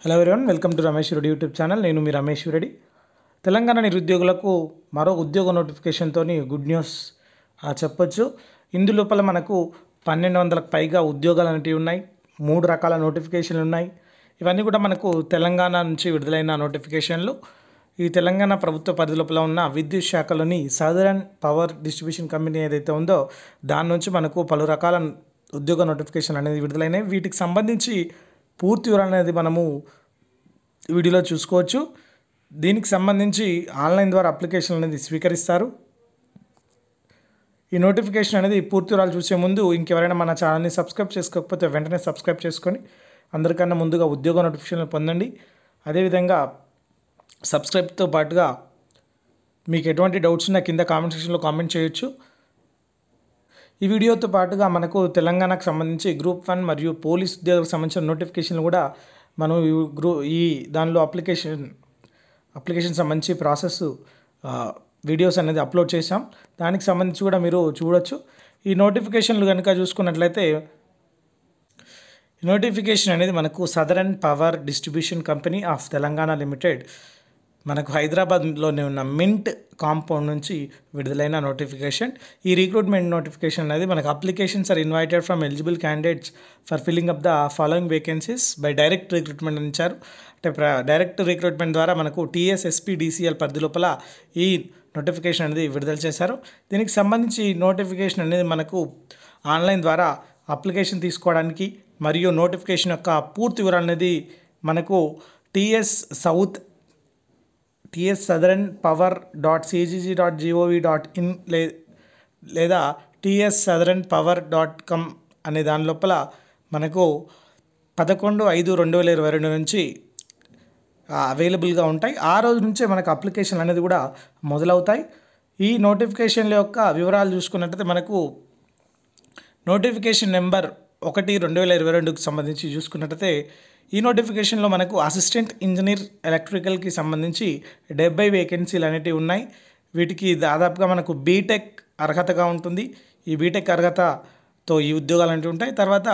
hello everyone welcome to Ramesh Reddy YouTube channel నేను మీ రమేష్ రెడ్డి తెలంగాణ నిరుద్యోగులకు మరో ఉద్యోగ నోటిఫికేషన్తో గుడ్ న్యూస్ ఆ, చెప్పొచ్చు ఇందులోపల మనకు పన్నెండు వందలకు పైగా ఉద్యోగాలు అనేటివి ఉన్నాయి మూడు రకాల నోటిఫికేషన్లు ఉన్నాయి ఇవన్నీ కూడా మనకు తెలంగాణ నుంచి విడుదలైన నోటిఫికేషన్లు ఈ తెలంగాణ ప్రభుత్వ పరిధిలోపల ఉన్న విద్యుత్ శాఖలోని సదరన్ పవర్ డిస్ట్రిబ్యూషన్ కంపెనీ ఏదైతే ఉందో దాని నుంచి మనకు పలు రకాల ఉద్యోగ నోటిఫికేషన్ అనేది విడుదలైనాయి వీటికి సంబంధించి పూర్తి వివరణ అనేది మనము వీడియోలో చూసుకోవచ్చు దీనికి సంబంధించి ఆన్లైన్ ద్వారా అప్లికేషన్ అనేది స్వీకరిస్తారు ఈ నోటిఫికేషన్ అనేది పూర్తి వివరాలు చూసే ముందు ఇంకెవరైనా మన ఛానల్ని సబ్స్క్రైబ్ చేసుకోకపోతే వెంటనే సబ్స్క్రైబ్ చేసుకొని అందరికన్నా ముందుగా ఉద్యోగ నోటిఫికేషన్లు పొందండి అదేవిధంగా సబ్స్క్రైబ్తో పాటుగా మీకు ఎటువంటి డౌట్స్ ఉన్నా కింద కామెంట్ సెక్షన్లో కామెంట్ చేయొచ్చు ఈ వీడియోతో పాటుగా మనకు తెలంగాణకు సంబంధించి గ్రూప్ వన్ మరియు పోలీస్ ఉద్యోగులకు సంబంధించిన నోటిఫికేషన్లు కూడా మనం ఈ గ్రూ ఈ దానిలో అప్లికేషన్ అప్లికేషన్ సంబంధించి ప్రాసెస్ ఆ, వీడియోస్ అనేది అప్లోడ్ చేశాం దానికి సంబంధించి కూడా మీరు చూడొచ్చు ఈ నోటిఫికేషన్లు కనుక చూసుకున్నట్లయితే ఈ నోటిఫికేషన్ అనేది మనకు southern power distribution company of Telangana limited మనకు హైదరాబాద్లోనే ఉన్న మింట్ కాంపౌండ్ నుంచి విడుదలైన నోటిఫికేషన్ ఈ రిక్రూట్మెంట్ నోటిఫికేషన్ అనేది మనకు applications are invited from eligible candidates for filling up the following vacancies by direct recruitment ఇచ్చారు అంటే ప్ర- డైరెక్ట్ రిక్రూట్మెంట్ ద్వారా మనకు టీఎస్ఎస్పీ డిసిఎల్ పరిధి లోపల ఈ నోటిఫికేషన్ అనేది విడుదల చేశారు దీనికి సంబంధించి నోటిఫికేషన్ అనేది మనకు ఆన్లైన్ ద్వారా అప్లికేషన్ తీసుకోవడానికి మరియు నోటిఫికేషన్ యొక్క పూర్తి వివరాలు అనేది మనకు TS south TS southern power dot CGG dot G O V dot in లే లేదా TS southern power dot com అనే దాని లోపల మనకు పదకొండు ఐదు రెండు వేల ఇరవై రెండు నుంచి అవైలబుల్గా ఉంటాయి ఆ రోజు నుంచే మనకు అప్లికేషన్ అనేది కూడా మొదలవుతాయి ఈ నోటిఫికేషన్ల యొక్క వివరాలు చూసుకున్నట్టయితే మనకు నోటిఫికేషన్ నెంబర్ ఒకటి రెండు వేల ఇరవై రెండుకి సంబంధించి చూసుకున్నట్టయితే ఈ నోటిఫికేషన్లో మనకు అసిస్టెంట్ ఇంజనీర్ ఎలక్ట్రికల్కి సంబంధించి డెబ్బై వేకెన్సీలు అనేటివి ఉన్నాయి వీటికి దాదాపుగా మనకు బీటెక్ అర్హతగా ఉంటుంది ఈ బీటెక్ అర్హతతో ఈ ఉద్యోగాలు అనేవి ఉంటాయి తర్వాత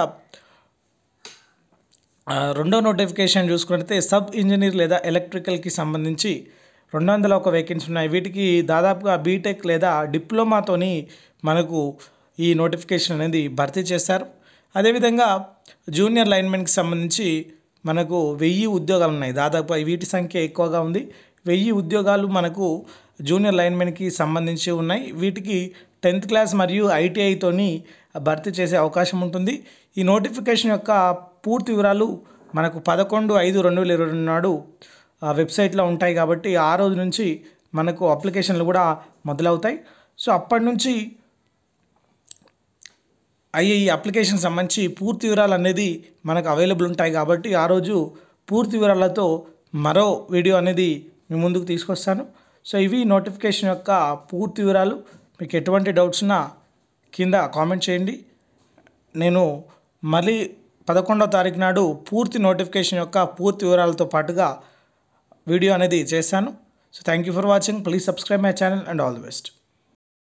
ఆ, రెండో నోటిఫికేషన్ చూసుకున్నట్లయితే సబ్ ఇంజనీర్ లేదా ఎలక్ట్రికల్కి సంబంధించి రెండు వందల ఒక వేకెన్సీ ఉన్నాయి వీటికి దాదాపుగా బీటెక్ లేదా డిప్లొమాతోని మనకు ఈ నోటిఫికేషన్ అనేది భర్తీ చేస్తారు అదేవిధంగా జూనియర్ లైన్మెన్కి సంబంధించి మనకు వెయ్యి ఉద్యోగాలు ఉన్నాయి దాదాపు వీటి సంఖ్య ఎక్కువగా ఉంది వెయ్యి ఉద్యోగాలు మనకు జూనియర్ లైన్మెన్కి సంబంధించి ఉన్నాయి వీటికి టెన్త్ క్లాస్ మరియు ఐటీఐతోని భర్తీ చేసే అవకాశం ఉంటుంది ఈ నోటిఫికేషన్ యొక్క పూర్తి వివరాలు మనకు పదకొండు ఐదు రెండు వేల ఇరవై రెండు నాడు ఆ వెబ్సైట్లో ఉంటాయి కాబట్టి ఆ రోజు నుంచి మనకు అప్లికేషన్లు కూడా మొదలవుతాయి సో అప్పటి నుంచి అయ్యే ఈ అప్లికేషన్ సంబంధించి పూర్తి వివరాలు అనేది మనకు అవైలబుల్ ఉంటాయి కాబట్టి ఆ రోజు పూర్తి వివరాలతో మరో వీడియో అనేది మీ ముందుకు తీసుకొస్తాను సో ఇవి నోటిఫికేషన్ యొక్క పూర్తి వివరాలు మీకు ఎటువంటి డౌట్స్ ఉన్నా కింద కామెంట్ చేయండి నేను మళ్ళీ పదకొండవ తారీఖు నాడు పూర్తి నోటిఫికేషన్ యొక్క పూర్తి వివరాలతో పాటుగా వీడియో అనేది చేశాను so thank you for watching please subscribe my channel and all the best